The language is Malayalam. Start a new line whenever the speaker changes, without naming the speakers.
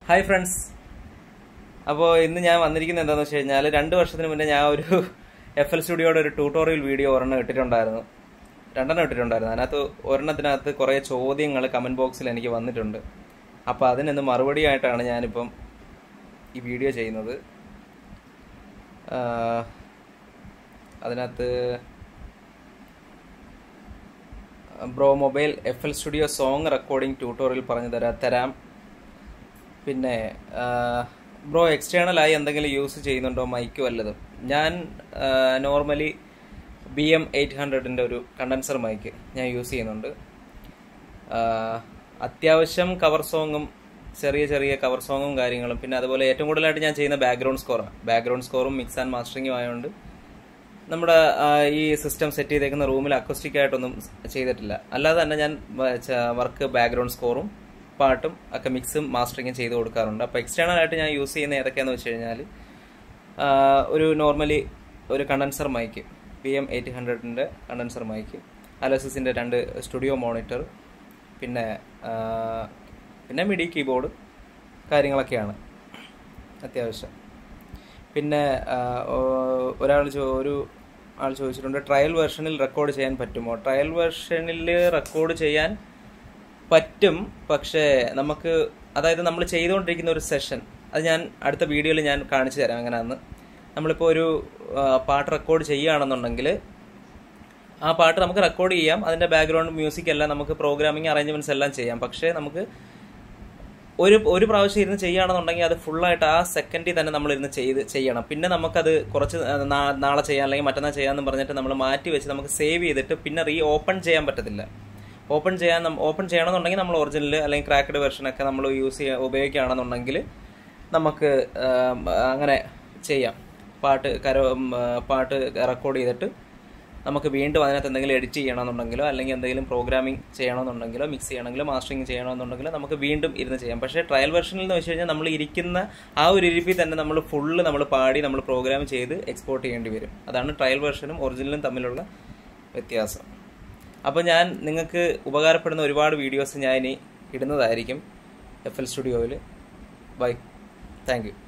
ഹായ് ഫ്രണ്ട്സ് അപ്പോൾ ഇന്ന് ഞാൻ വന്നിരിക്കുന്നത് എന്താണെന്ന് വെച്ച് കഴിഞ്ഞാൽ രണ്ട് വർഷത്തിന് മുന്നേ ഞാൻ ഒരു എഫ് എൽ സ്റ്റുഡിയോയുടെ ഒരു ട്യൂട്ടോറിയൽ വീഡിയോ ഒരെണ്ണം ഇട്ടിട്ടുണ്ടായിരുന്നു രണ്ടെണ്ണം ഇട്ടിട്ടുണ്ടായിരുന്നു അതിനകത്ത് ഒരെണ്ണത്തിനകത്ത് കുറേ ചോദ്യങ്ങൾ കമൻറ്റ് ബോക്സിൽ എനിക്ക് വന്നിട്ടുണ്ട് അപ്പോൾ അതിനൊന്ന് മറുപടിയായിട്ടാണ് ഞാനിപ്പം ഈ വീഡിയോ ചെയ്യുന്നത് ആഹ് അതിനകത്ത് bro mobile F L studio song recording tutorial പറഞ്ഞു തരാം തരാം പിന്നെ ബ്രോ എക്സ്റ്റേണൽ ആയി എന്തെങ്കിലും യൂസ് ചെയ്യുന്നുണ്ടോ മൈക്ക് വല്ലതും ഞാൻ നോർമലി ബി എം എയ്റ്റ് ഹൺഡ്രഡിൻ്റെ ഒരു കണ്ടൻസർ മൈക്ക് ഞാൻ യൂസ് ചെയ്യുന്നുണ്ട് ആ, അത്യാവശ്യം കവർ സോങ്ങും ചെറിയ ചെറിയ കവർ സോങ്ങും കാര്യങ്ങളും പിന്നെ അതുപോലെ ഏറ്റവും കൂടുതലായിട്ട് ഞാൻ ചെയ്യുന്ന ബാക്ക്ഗ്രൗണ്ട് സ്കോറാണ് ബാക്ക്ഗ്രൗണ്ട് സ്കോറും മിക്സ് ആൻഡ് മാസ്റ്ററിങ്ങും ആയതുകൊണ്ട് നമ്മുടെ ആ, ഈ സിസ്റ്റം സെറ്റ് ചെയ്തേക്കുന്ന റൂമിൽ അക്വസ്റ്റിക് ആയിട്ടൊന്നും ചെയ്തിട്ടില്ല അല്ലാതെ തന്നെ ഞാൻ വർക്ക് ബാക്ക്ഗ്രൗണ്ട് സ്കോറും പാട്ടും ഒക്കെ മിക്സും മാസ്റ്ററിങ്ങും ചെയ്ത് കൊടുക്കാറുണ്ട് അപ്പോൾ എക്സ്റ്റേണൽ ആയിട്ട് ഞാൻ യൂസ് ചെയ്യുന്ന ഏതൊക്കെയാന്ന് വെച്ച് കഴിഞ്ഞാൽ ഒരു നോർമലി ഒരു condenser mic P M eight ഹൺഡ്രഡിൻ്റെ കണ്ടൻസർ മൈക്ക് അലോസിസിൻ്റെ രണ്ട് സ്റ്റുഡിയോ മോണിറ്റർ പിന്നെ ആ, പിന്നെ മിഡി കീബോർഡ് കാര്യങ്ങളൊക്കെയാണ് അത്യാവശ്യം പിന്നെ ആ, ഓ- ഒരാൾ ചോ ഒരു ആൾ ചോദിച്ചിട്ടുണ്ട് ട്രയൽ വെർഷനിൽ റെക്കോർഡ് ചെയ്യാൻ പറ്റുമോ ട്രയൽ വെർഷനിൽ റെക്കോർഡ് ചെയ്യാൻ പറ്റും പക്ഷേ നമുക്ക് അതായത് നമ്മൾ ചെയ്തുകൊണ്ടിരിക്കുന്ന ഒരു സെഷൻ അത് ഞാൻ അടുത്ത വീഡിയോയിൽ ഞാൻ കാണിച്ചു തരാം എങ്ങനെയാണെന്ന് നമ്മളിപ്പോൾ ഒരു ആ, പാട്ട് റെക്കോർഡ് ചെയ്യുകയാണെന്നുണ്ടെങ്കിൽ ആ പാട്ട് നമുക്ക് റെക്കോർഡ് ചെയ്യാം അതിൻ്റെ ബാക്ക്ഗ്രൗണ്ട് മ്യൂസിക് എല്ലാം നമുക്ക് പ്രോഗ്രാമിംഗ് അറേഞ്ച്മെന്റ്സ് എല്ലാം ചെയ്യാം പക്ഷേ നമുക്ക് ഒരു ഒരു പ്രാവശ്യം ഇരുന്ന് ചെയ്യുകയാണെന്നുണ്ടെങ്കിൽ അത് ഫുള്ളായിട്ട് ആ സെക്കൻഡിൽ തന്നെ നമ്മൾ ഇരുന്ന് ചെയ്ത് ചെയ്യണം പിന്നെ നമുക്കത് കുറച്ച് നാ- നാളെ ചെയ്യാം അല്ലെങ്കിൽ മറ്റന്നാൾ ചെയ്യാമെന്ന് പറഞ്ഞിട്ട് നമ്മൾ മാറ്റി വെച്ച് നമുക്ക് സേവ് ചെയ്തിട്ട് പിന്നെ റീ ഓപ്പൺ ചെയ്യാൻ പറ്റത്തില്ല ഓപ്പൺ ചെയ്യാൻ ഓപ്പൺ ചെയ്യണമെന്നുണ്ടെങ്കിൽ നമ്മൾ ഒറിജിനൽ അല്ലെങ്കിൽ ക്രാക്കഡ് വെർഷനൊക്കെ നമ്മൾ യൂസ് ചെയ്യുക ഉപയോഗിക്കുകയാണെന്നുണ്ടെങ്കിൽ നമുക്ക് ആം, അങ്ങനെ ചെയ്യാം പാട്ട് കരോ ഉം, ആ, പാട്ട് റെക്കോർഡ് ചെയ്തിട്ട് നമുക്ക് വീണ്ടും അതിനകത്ത് എന്തെങ്കിലും എഡിറ്റ് ചെയ്യണമെന്നുണ്ടെങ്കിലോ അല്ലെങ്കിൽ എന്തെങ്കിലും പ്രോഗ്രാമിംഗ് ചെയ്യണമെന്നുണ്ടെങ്കിലോ മിക്സ് ചെയ്യണമെങ്കിലോ മാസ്റ്ററിങ് ചെയ്യണമെന്നുണ്ടെങ്കിലോ നമുക്ക് വീണ്ടും ഇരുന്ന് ചെയ്യാം പക്ഷേ ട്രയൽ വെർഷനിൽ എന്ന് വെച്ച് കഴിഞ്ഞാൽ നമ്മൾ ഇരിക്കുന്ന ആ ഒരു ഇരിപ്പിൽ തന്നെ നമ്മൾ ഫുള്ള് നമ്മൾ പാടി നമ്മൾ പ്രോഗ്രാം ചെയ്ത് എക്സ്പോർട്ട് ചെയ്യേണ്ടി വരും അതാണ് ട്രയൽ വെർഷനും ഒറിജിനലും തമ്മിലുള്ള വ്യത്യാസം അപ്പോൾ ഞാൻ നിങ്ങൾക്ക് ഉപകാരപ്പെടുന്ന ഒരുപാട് വീഡിയോസ് ഞാൻ ഇനി ഇടുന്നതായിരിക്കും എഫ് എൽ സ്റ്റുഡിയോയിൽ ബൈ താങ്ക് യു